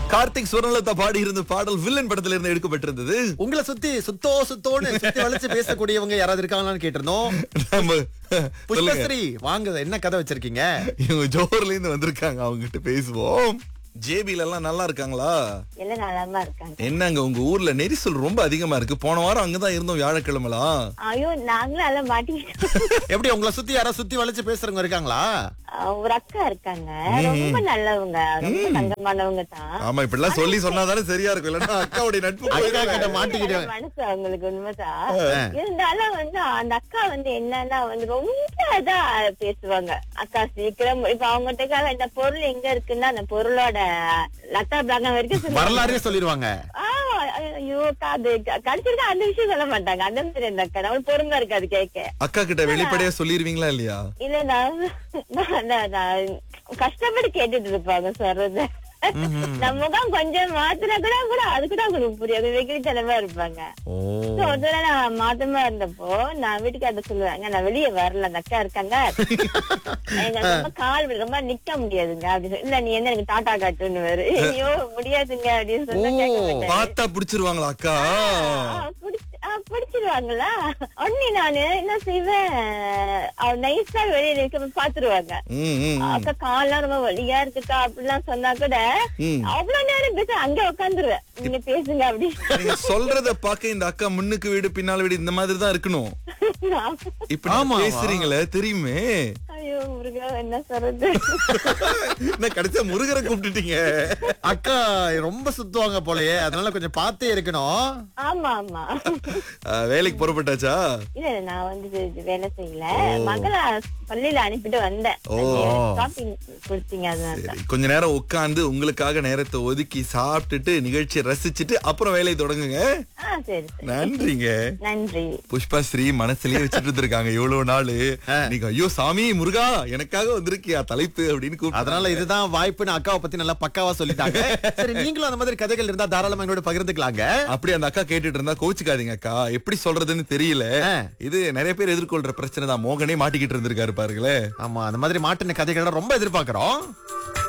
கார்த்திக் சுவர்ணலதா பாடி இருந்த பாடல் வில்லன் படத்துல இருந்து எடுக்கப்பட்டிருந்தது உங்களை சுத்தி சுத்தோ சுத்தோன்னு சுத்தி வளைச்சு பேசக்கூடியவங்க யாராவது இருக்காங்களான்னு கேட்டிருந்தோம் நம்ம சொல்லுங்க புஷ்பஸ்ரீ வாங்க என்ன கதை வச்சிருக்கீங்க இவங்க ஜோஹர்ல இருந்து வந்திருக்காங்க அவங்க கிட்ட பேசுவோம் ஜேபில எல்லாம் நல்லா இருக்காங்களா எல்லாம் நலமா இருக்காங்க என்னங்க உங்க ஊர்ல நெரிசல் ரொம்ப அதிகமா இருக்கு போன வாரம் அங்கதான் இருந்தோம் வியாழக்கிழமெல்லாம் ஐயோ நாங்களும் எல்லாம் மாட்டிக்கிட்டோம் எப்படி உங்களை சுத்தி யாராவது சுத்தி வளைச்சு பேசுறவங்க இருக்காங்களா அஹ் ஒரு அக்கா இருக்காங்க ரொம்ப நல்லவங்க ரொம்ப தங்கமானவங்க தான் ஆமா இப்படி எல்லாம் சொல்லி சொன்னாதானே சரியா இருக்கும் இல்லன்னா அக்காவுடைய நட்பு அக்கா போயிடும். கிட்ட மாட்டிக்கிட்டேன் மனசு அவங்களுக்கு உண்மைதான் இருந்தாலும் வந்து அந்த அக்கா வந்து என்னன்னா வந்து ரொம்ப இதா பேசுவாங்க அக்கா சீக்கிரம் இப்ப அவங்ககிட்ட இந்த பொருள் எங்க இருக்குன்னா அந்த பொருளோட லத்தா பிளாகம் வரைக்கும் சொல்லுவாங்க. வரலாறே சொல்லிடுவாங்க ஆ, ஐயோ அக்கா, அது கடிச்சிருக்கா அந்த விஷயம் சொல்ல மாட்டாங்க அந்த மாதிரி அந்த அக்கா நம்மளுக்கு பொறுமை இருக்காது கேட்க அக்கா கிட்ட வெளிப்படையா சொல்லிருவீங்களா இல்லையா இல்ல நான் நான்- நான் நான் கஷ்டப்பட்டு கேட்டுட்டு இருப்பாங்க சொல்றது நம்ம முகம் கொஞ்சம் மாத்தினா கூட கூட அது கூட அவங்களுக்கு புரியாது வெகுளித்தனமா இருப்பாங்க ஓ So, ஒரு தடவை நான் மாதமா இருந்தப்போ நான் வீட்டுக்கு அதை சொல்லுவாங்க நான் வெளியே வரல அந்த அக்கா இருக்காங்க எனக்கு ரொம்ப கால் வலி, ரொம்ப நிக்க முடியாதுங்க அப்படின்னு சொல்லி, இல்ல நீ என்ன எனக்கு டாட்டா காட்டுன்னு வேறு ஐயோ முடியாதுங்க அப்படின்னு சொன்னா கேட்க மாட்டாரு. பார்த்தா புடிச்சிருவாங்களா அக்கா ஆ, புடிச்சு- ஆ, பிடிச்சிருவாங்களா உடனே நானு என்ன செய்வேன் அவ நைஸா வெளியில இருக்க பாத்துருவாங்க ம், ம், ம். அக்கா கால்லாம் ரொம்ப வலியா இருக்குக்கா அப்படிலாம் சொன்னா கூட ம். அவ்வளவு நேரம் பேச அங்க உட்காந்துருவேன் நீங்க பேசுங்க அப்படின்னு நீங்க சொல்றத பாக்க இந்த அக்கா முன்னுக்கு வீடு பின்னால் வீடு இந்த மாதிரி தான் இருக்கணும் இப்ப ஆமா, நீங்க பேசுறீங்களே தெரியுமே ஐயோ முருகா என்ன சொல்றது என்ன கடைசியா முருகரை கூப்பிட்டுட்டீங்க அக்கா ரொம்ப சுத்துவாங்க போலயே அதனால கொஞ்சம் பார்த்தே இருக்கணும் ஆமா ஆமா அஹ், வேலைக்கு புறப்பட்டாச்சா இல்ல இல்ல, நான் வந்து இது- இது வேலை செய்யல மகளை பள்ளியில அனுப்பிட்டு வந்தேன் ஓ. ஷாப்பிங் கொடுத்தீங்க அதனால சரி, கொஞ்ச நேரம் உட்கார்ந்து உங்களுக்காக நேரத்தை ஒதுக்கி சாப்பிட்டுட்டு நிகழ்ச்சியை ரசிச்சுட்டு அப்புறம் வேலையை தொடங்குங்க ஆ சரி சரி நன்றிங்க நன்றி புஷ்பா ஸ்ரீ மனசுலயே வச்சுட்டு இருந்திருக்காங்க இவ்வளவு நாளு நீங்க ஐயோ சாமி முருகா எனக்காக வந்திருக்கியா தலைப்பு அப்படின்னு கூப்பிட்டு அதனால இதுதான் வாய்ப்புன்னு அக்காவை பத்தி நல்லா பக்காவா சொல்லிட்டாங்க சரி நீங்களும் அந்த மாதிரி கதைகள் இருந்தா தாராளமா எங்களோட பகிர்ந்துக்கலாங்க அப்படி அந்த அக்கா கேட்டுட்டு இருந்தா கோச்சுக்காதீங்க அக்கா எப்படி சொல்றதுன்னு தெரியல ஆ. இது நிறைய பேர் எதிர்கொள்ற பிரச்சனை தான் மோகனே மாட்டிக்கிட்டு இருந்திருக்காரு பாருங்களேன் ஆமா அந்த மாதிரி மாட்டின கதைகள் ரொம்ப எதிர்பார்க்கிறோம்